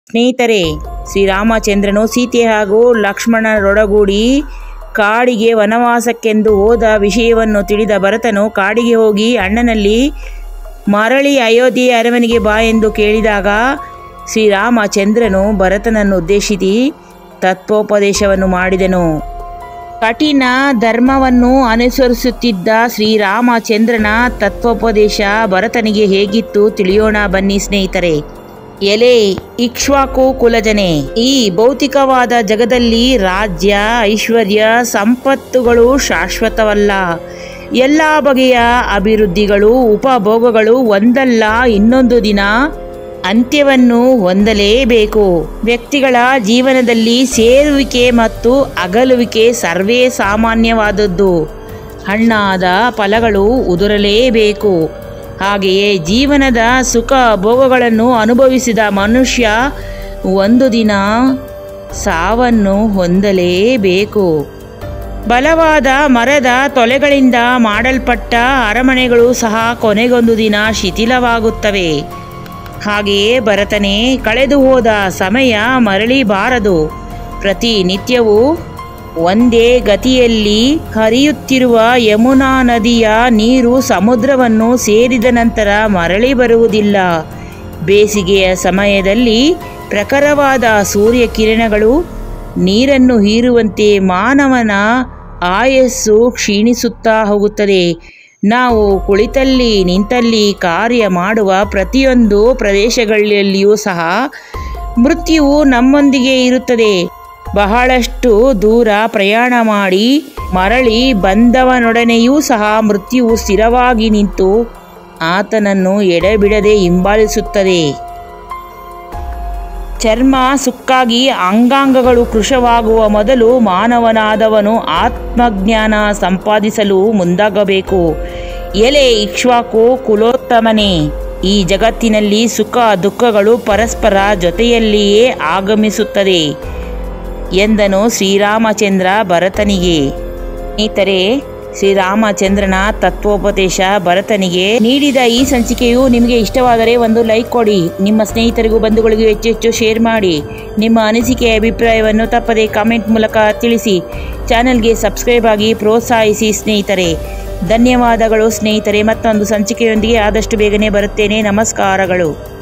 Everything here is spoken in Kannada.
ಸ್ನೇಹಿತರೆ ಶ್ರೀರಾಮಚಂದ್ರನು ಸೀತೆ ಹಾಗೂ ಲಕ್ಷ್ಮಣರೊಡಗೂಡಿ ಕಾಡಿಗೆ ವನವಾಸಕ್ಕೆಂದು ಹೋದ ವಿಷಯವನ್ನು ತಿಳಿದ ಭರತನು ಕಾಡಿಗೆ ಹೋಗಿ ಅಣ್ಣನಲ್ಲಿ ಮರಳಿ ಅಯೋಧ್ಯೆಯ ಅರಮನೆಗೆ ಬಾ ಎಂದು ಕೇಳಿದಾಗ ಶ್ರೀರಾಮಚಂದ್ರನು ಭರತನನ್ನು ಉದ್ದೇಶಿಸಿ ತತ್ವೋಪದೇಶವನ್ನು ಮಾಡಿದನು ಕಠಿಣ ಧರ್ಮವನ್ನು ಅನುಸರಿಸುತ್ತಿದ್ದ ಶ್ರೀರಾಮಚಂದ್ರನ ತತ್ವೋಪದೇಶ ಭರತನಿಗೆ ಹೇಗಿತ್ತು ತಿಳಿಯೋಣ ಬನ್ನಿ ಸ್ನೇಹಿತರೆ ಎಲೆ ಇಕ್ಷ್ವಾಕು ಕುಲಜನೆ ಈ ಭೌತಿಕವಾದ ಜಗದಲ್ಲಿ ರಾಜ್ಯ ಐಶ್ವರ್ಯ ಸಂಪತ್ತುಗಳು ಶಾಶ್ವತವಲ್ಲ ಎಲ್ಲ ಬಗೆಯ ಅಭಿವೃದ್ಧಿಗಳು ಉಪಭೋಗಗಳು ಒಂದಲ್ಲ ಇನ್ನೊಂದು ದಿನ ಅಂತ್ಯವನ್ನು ಹೊಂದಲೇಬೇಕು ವ್ಯಕ್ತಿಗಳ ಜೀವನದಲ್ಲಿ ಸೇರುವಿಕೆ ಮತ್ತು ಅಗಲುವಿಕೆ ಸರ್ವೇ ಸಾಮಾನ್ಯವಾದದ್ದು ಹಣ್ಣಾದ ಫಲಗಳು ಉದುರಲೇಬೇಕು ಹಾಗೆಯೇ ಜೀವನದ ಸುಖ ಭೋಗಗಳನ್ನು ಅನುಭವಿಸಿದ ಮನುಷ್ಯ ಒಂದು ದಿನ ಸಾವನ್ನು ಹೊಂದಲೇಬೇಕು ಬಲವಾದ ಮರದ ತೊಲೆಗಳಿಂದ ಮಾಡಲ್ಪಟ್ಟ ಅರಮನೆಗಳು ಸಹ ಕೊನೆಗೊಂದು ದಿನ ಶಿಥಿಲವಾಗುತ್ತವೆ ಹಾಗೆಯೇ ಭರತನೇ ಕಳೆದು ಹೋದ ಸಮಯ ಮರಳಿಬಾರದು ಪ್ರತಿನಿತ್ಯವೂ ಒಂದೇ ಗತಿಯಲ್ಲಿ ಹರಿಯುತ್ತಿರುವ ಯಮುನಾ ನದಿಯ ನೀರು ಸಮುದ್ರವನ್ನು ಸೇರಿದ ನಂತರ ಮರಳಿ ಬರುವುದಿಲ್ಲ ಬೇಸಿಗೆಯ ಸಮಯದಲ್ಲಿ ಪ್ರಖರವಾದ ಸೂರ್ಯ ಕಿರಣಗಳು ನೀರನ್ನು ಹೀರುವಂತೆ ಮಾನವನ ಆಯಸ್ಸು ಕ್ಷೀಣಿಸುತ್ತಾ ಹೋಗುತ್ತದೆ ನಾವು ಕುಳಿತಲ್ಲಿ ನಿಂತಲ್ಲಿ ಕಾರ್ಯ ಮಾಡುವ ಪ್ರತಿಯೊಂದು ಪ್ರದೇಶಗಳಲ್ಲಿಯೂ ಸಹ ಮೃತ್ಯುವು ನಮ್ಮೊಂದಿಗೆ ಇರುತ್ತದೆ ಬಹಳಷ್ಟು ದೂರ ಪ್ರಯಾಣ ಮಾಡಿ ಮರಳಿ ಬಂದವನೊಡನೆಯೂ ಸಹ ಮೃತ್ಯುವು ಸ್ಥಿರವಾಗಿ ನಿಂತು ಆತನನ್ನು ಎಡೆಬಿಡದೆ ಹಿಂಬಾಲಿಸುತ್ತದೆ ಚರ್ಮ ಸುಕ್ಕಾಗಿ ಅಂಗಾಂಗಗಳು ಕೃಶವಾಗುವ ಮೊದಲು ಮಾನವನಾದವನು ಆತ್ಮಜ್ಞಾನ ಸಂಪಾದಿಸಲು ಮುಂದಾಗಬೇಕು ಎಲೆ ಇಕ್ಷ್ವಾಕು ಕುಲೋತ್ತಮನೇ ಈ ಜಗತ್ತಿನಲ್ಲಿ ಸುಖ ದುಃಖಗಳು ಪರಸ್ಪರ ಜೊತೆಯಲ್ಲಿಯೇ ಆಗಮಿಸುತ್ತದೆ ಎಂದನು ಶ್ರೀರಾಮಚಂದ್ರ ಭರತನಿಗೆ ಸ್ನೇಹಿತರೆ ಶ್ರೀರಾಮಚಂದ್ರನ ತತ್ವೋಪದೇಶ ಭರತನಿಗೆ ನೀಡಿದ ಈ ಸಂಚಿಕೆಯು ನಿಮಗೆ ಇಷ್ಟವಾದರೆ ಒಂದು ಲೈಕ್ ಕೊಡಿ ನಿಮ್ಮ ಸ್ನೇಹಿತರಿಗೂ ಬಂಧುಗಳಿಗೂ ಹೆಚ್ಚು ಹೆಚ್ಚು ಶೇರ್ ಮಾಡಿ ನಿಮ್ಮ ಅನಿಸಿಕೆ ಅಭಿಪ್ರಾಯವನ್ನು ತಪ್ಪದೆ ಕಾಮೆಂಟ್ ಮೂಲಕ ತಿಳಿಸಿ ಚಾನೆಲ್ಗೆ ಸಬ್ಸ್ಕ್ರೈಬ್ ಆಗಿ ಪ್ರೋತ್ಸಾಹಿಸಿ ಸ್ನೇಹಿತರೆ ಧನ್ಯವಾದಗಳು ಸ್ನೇಹಿತರೆ ಮತ್ತೊಂದು ಸಂಚಿಕೆಯೊಂದಿಗೆ ಆದಷ್ಟು ಬೇಗನೆ ಬರುತ್ತೇನೆ ನಮಸ್ಕಾರಗಳು